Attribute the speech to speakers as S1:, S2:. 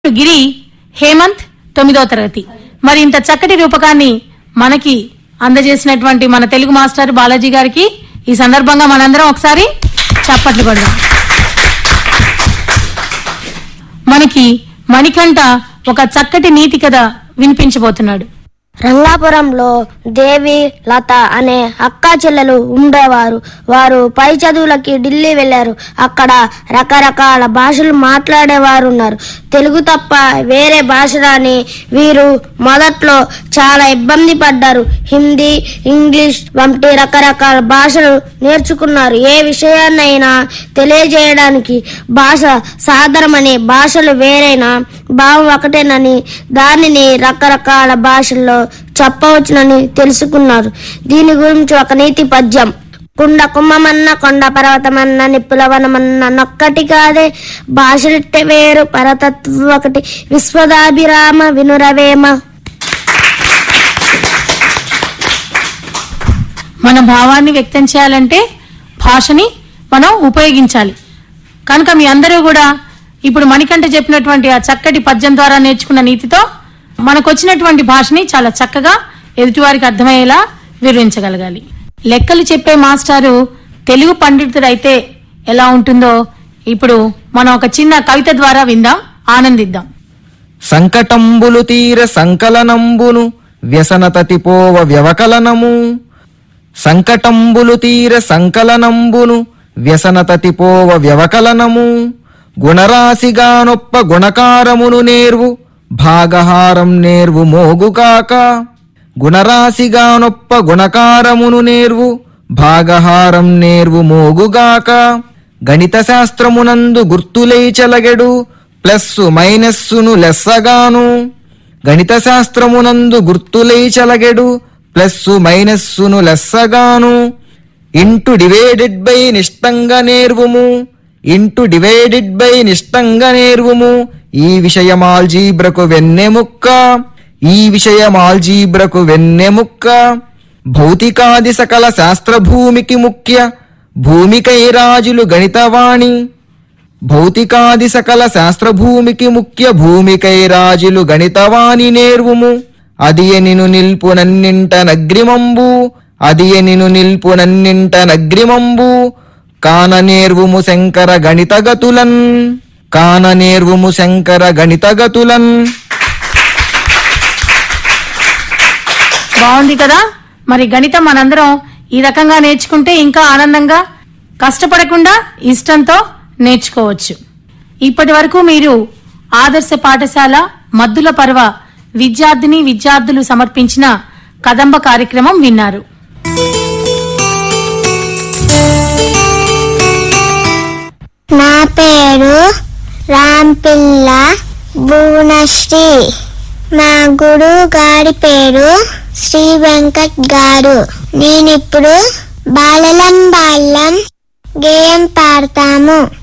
S1: గిరి హేమంత్ తొమ్మిదవ తరగతి మరి ఇంత చక్కటి రూపకాన్ని మనకి అందజేసినటువంటి మన తెలుగు మాస్టర్ బాలాజీ గారికి ఈ సందర్భంగా మనందరం ఒకసారి చప్పట్లు కొడదాం మనకి మణికంఠ ఒక చక్కటి నీతి కథ వినిపించబోతున్నాడు
S2: రంగాపురంలో దేవి లత అనే అక్కా చెల్లెలు ఉండేవారు వారు పై చదువులకి ఢిల్లీ వెళ్లారు అక్కడ రకరకాల భాషలు మాట్లాడేవారు ఉన్నారు తెలుగు తప్ప వేరే భాష రాని వీరు మొదట్లో చాలా ఇబ్బంది పడ్డారు హిందీ ఇంగ్లీష్ వంటి రకరకాల భాషలు నేర్చుకున్నారు ఏ విషయాన్నైనా తెలియజేయడానికి భాష సాధారణమని భాషలు వేరైనా భావం ఒకటేనని దానిని రకరకాల భాషల్లో చెప్పవచ్చునని తెలుసుకున్నారు దీని గురించి ఒక నీతి పద్యం కుండ కుమ్మమన్న కొండ పర్వతమన్న నిప్పులవనమన్న నొక్కటి కాదే భాషలిట్టే వేరు పరతత్వం ఒకటి విశ్వదాభిరామ వినురవేమ
S1: మన భావాన్ని వ్యక్తం చేయాలంటే భాషని మనం ఉపయోగించాలి కనుక మీ అందరూ కూడా ఇప్పుడు మణికంఠ చెప్పినటువంటి ఆ చక్కటి పద్యం ద్వారా నేర్చుకున్న నీతితో మనకు వచ్చినటువంటి భాషని చాలా చక్కగా ఎదుటివారికి అర్థమయ్యేలా వివరించగలగాలి లెక్కలు చెప్పే మాస్టారు తెలుగు పండితుడైతే ఎలా ఉంటుందో ఇప్పుడు మనం ఒక చిన్న కవిత ద్వారా విందాం ఆనందిద్దాం
S3: సంకటంబులు తీర సంకలనంబును వ్యసనతతిపోవ వ్యవకలనము సంకటంబులు తీర సంకలనంబును వ్యసనతతిపోవ వ్యవకలనము గుణరాశిగానొప్ప గుణకారమును నేర్వు భాగహారం నేర్వు మోగుకాక గుణరాశిగానొప్ప గుణకారమును నేర్వు భాగహారం నేర్వు మోగుగాక గణిత శాస్త్రమునందు గుర్తులై చెలగెడు ప్లస్సు మైనస్సును లెస్సగాను గణిత శాస్త్రమునందు గుర్తులై చెలగెడు ప్లస్సు మైనస్సును లెస్సగాను ఇంటు డివైడెడ్ బై నిష్టంగా నేర్వుము ఇంటు డివైడెడ్ బై నిష్టంగా నేర్వుము ఈ విషయం ఆల్జీబ్రకు వెన్నెముక్క ఈ విషయం ఆల్జీబ్రకు వెన్నెముక్క భౌతికాది సకల శాస్త్రభూమికి ముఖ్య భూమికై రాజులు గణితవాణి భౌతికాది సకల శాస్త్రభూమికి ముఖ్య భూమికై రాజులు గణితవాణి నేర్వుము అదియ నిను నిల్పు నన్నింట నగ్రిమంబు అదియ నిను నిల్పు నన్నింట నగ్రిమంబు కాన నేర్వుము శంకర గణితగతులన్ కాన నేర్వుము శంకర గణితగతులన్
S1: బాగుంది కదా మరి గణితం మనందరం ఈ రకంగా నేర్చుకుంటే ఇంకా ఆనందంగా కష్టపడకుండా ఇష్టంతో నేర్చుకోవచ్చు ఇప్పటి వరకు మీరు ఆదర్శ పాఠశాల మద్దుల పర్వ విద్యార్థిని విద్యార్థులు సమర్పించిన కదంబ కార్యక్రమం విన్నారు
S2: నా పేరు రాంపిల్ల భువనశ్రీ మా గురువు గారి పేరు శ్రీ వెంకట్ గారు నేనిప్పుడు బాలలం బాలం గేయం పాడతాము